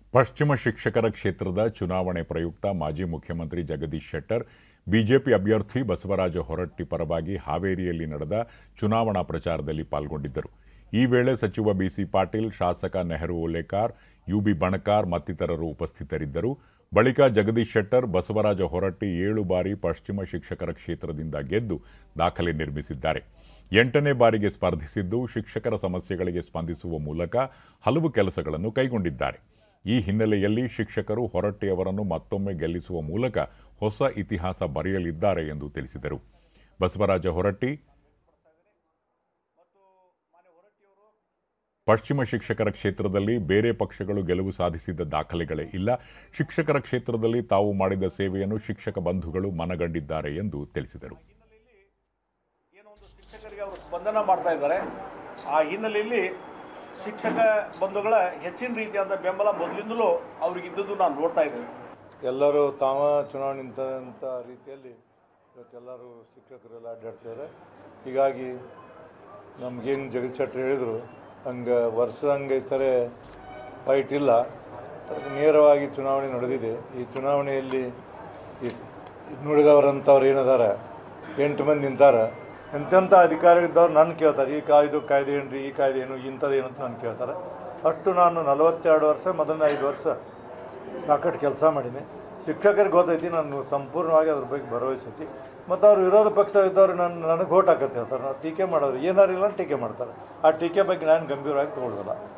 ಪಶ್ಚಿಮ ಶಿಕ್ಷಕರ ಕ್ಷೇತ್ರದ ಚುನಾವಣೆ ಪ್ರಯುಕ್ತ ಮಾಜಿ ಮುಖ್ಯಮಂತ್ರಿ ಜಗದೀಶ್ ಶೆಟ್ಟರ್ ಬಿಜೆಪಿ ಅಭ್ಯರ್ಥಿ ಬಸವರಾಜ ಹೊರಟ್ಟಿ ಪರವಾಗಿ ಹಾವೇರಿಯಲ್ಲಿ ನಡೆದ ಚುನಾವಣಾ ಪ್ರಚಾರದಲ್ಲಿ ಪಾಲ್ಗೊಂಡಿದ್ದರು ಈ ವೇಳೆ ಸಚಿವ ಬಿಸಿ ಪಾಟೀಲ್ ಶಾಸಕ ನೆಹರು ಓಲೇಕಾರ್ ಯುಬಿ ಬಣಕಾರ್ ಮತ್ತಿತರರು ಉಪಸ್ಥಿತರಿದ್ದರು ಬಳಿಕ ಜಗದೀಶ್ ಶೆಟ್ಟರ್ ಬಸವರಾಜ ಹೊರಟ್ಟಿ ಏಳು ಬಾರಿ ಪಶ್ಚಿಮ ಶಿಕ್ಷಕರ ಕ್ಷೇತ್ರದಿಂದ ಗೆದ್ದು ದಾಖಲೆ ನಿರ್ಮಿಸಿದ್ದಾರೆ ಎಂಟನೇ ಬಾರಿಗೆ ಸ್ಪರ್ಧಿಸಿದ್ದು ಶಿಕ್ಷಕರ ಸಮಸ್ಯೆಗಳಿಗೆ ಸ್ಪಂದಿಸುವ ಮೂಲಕ ಹಲವು ಕೆಲಸಗಳನ್ನು ಕೈಗೊಂಡಿದ್ದಾರೆ ಈ ಹಿನ್ನೆಲೆಯಲ್ಲಿ ಶಿಕ್ಷಕರು ಹೊರಟ್ಟಿಯವರನ್ನು ಮತ್ತೊಮ್ಮೆ ಗೆಲ್ಲಿಸುವ ಮೂಲಕ ಹೊಸ ಇತಿಹಾಸ ಬರೆಯಲಿದ್ದಾರೆ ಎಂದು ತಿಳಿಸಿದರು ಬಸವರಾಜ ಹೊರಟ್ಟಿ ಪಶ್ಚಿಮ ಶಿಕ್ಷಕರ ಕ್ಷೇತ್ರದಲ್ಲಿ ಬೇರೆ ಪಕ್ಷಗಳು ಗೆಲುವು ಸಾಧಿಸಿದ ದಾಖಲೆಗಳೇ ಇಲ್ಲ ಶಿಕ್ಷಕರ ಕ್ಷೇತ್ರದಲ್ಲಿ ತಾವು ಮಾಡಿದ ಸೇವೆಯನ್ನು ಶಿಕ್ಷಕ ಬಂಧುಗಳು ಮನಗಂಡಿದ್ದಾರೆ ಎಂದು ತಿಳಿಸಿದರು ಏನೋ ಒಂದು ಶಿಕ್ಷಕರಿಗೆ ಅವರು ಸ್ಪಂದನ ಮಾಡ್ತಾ ಇದ್ದಾರೆ ಆ ಹಿನ್ನೆಲೆಯಲ್ಲಿ ಶಿಕ್ಷಕ ಬಂಧುಗಳ ಹೆಚ್ಚಿನ ರೀತಿಯಾದ ಬೆಂಬಲ ಮೊದಲಿಂದಲೂ ಅವ್ರಿಗಿದ್ದದ್ದು ನಾನು ನೋಡ್ತಾ ಇದ್ದೇನೆ ಎಲ್ಲರೂ ತಾವ ಚುನಾವಣೆ ನಿಂತಂಥ ರೀತಿಯಲ್ಲಿ ಇವತ್ತೆಲ್ಲರೂ ಶಿಕ್ಷಕರೆಲ್ಲ ಅಡ್ಡಾಡ್ತಿದ್ದಾರೆ ಹೀಗಾಗಿ ನಮಗೇನು ಜಗದೀಶ್ ಶೆಟ್ಟರ್ ಹೇಳಿದರು ಹಂಗೆ ವರ್ಷದಂಗೆ ಈ ಸರಿ ಫೈಟ್ ಇಲ್ಲ ನೇರವಾಗಿ ಚುನಾವಣೆ ನಡೆದಿದೆ ಈ ಚುನಾವಣೆಯಲ್ಲಿ ಈ ನುಡಿದವರಂಥವ್ರು ಏನದಾರ ಎಂಟು ಮಂದಿ ನಿಂತಾರ ಎಂತೆಂಥ ಅಧಿಕಾರಿಗಳಿದ್ದವ್ರು ನನ್ನ ಕೇಳ್ತಾರೆ ಈ ಕಾಯ್ದು ಕಾಯ್ದೆ ಏನ್ರಿ ಈ ಕಾಯ್ದೆ ಏನು ಇಂಥದ್ದೇನು ಅಂತ ನಾನು ಕೇಳ್ತಾರೆ ಅಷ್ಟು ನಾನು ನಲವತ್ತೆರಡು ವರ್ಷ ಮೊದಲನೇ ಐದು ವರ್ಷ ಸಾಕಷ್ಟು ಕೆಲಸ ಮಾಡೀನಿ ಶಿಕ್ಷಕರಿಗೆ ಗೊತ್ತೈತಿ ನಾನು ಸಂಪೂರ್ಣವಾಗಿ ಅದ್ರ ಬಗ್ಗೆ ಭರವಸೆ ಐತಿ ಮತ್ತು ಅವ್ರು ವಿರೋಧ ಪಕ್ಷ ಇದ್ದವ್ರು ನನ್ನ ನನಗೆ ಓಟ್ ಹಾಕತ್ತೆ ಹೇಳ್ತಾರೆ ನಾವು ಟೀಕೆ ಮಾಡೋರು ಏನಾರು ಇಲ್ಲ ಟೀಕೆ ಮಾಡ್ತಾರೆ ಆ ಟೀಕೆ ಬಗ್ಗೆ ನಾನು ಗಂಭೀರವಾಗಿ ತೊಗೊಳ್ಳೋಲ್ಲ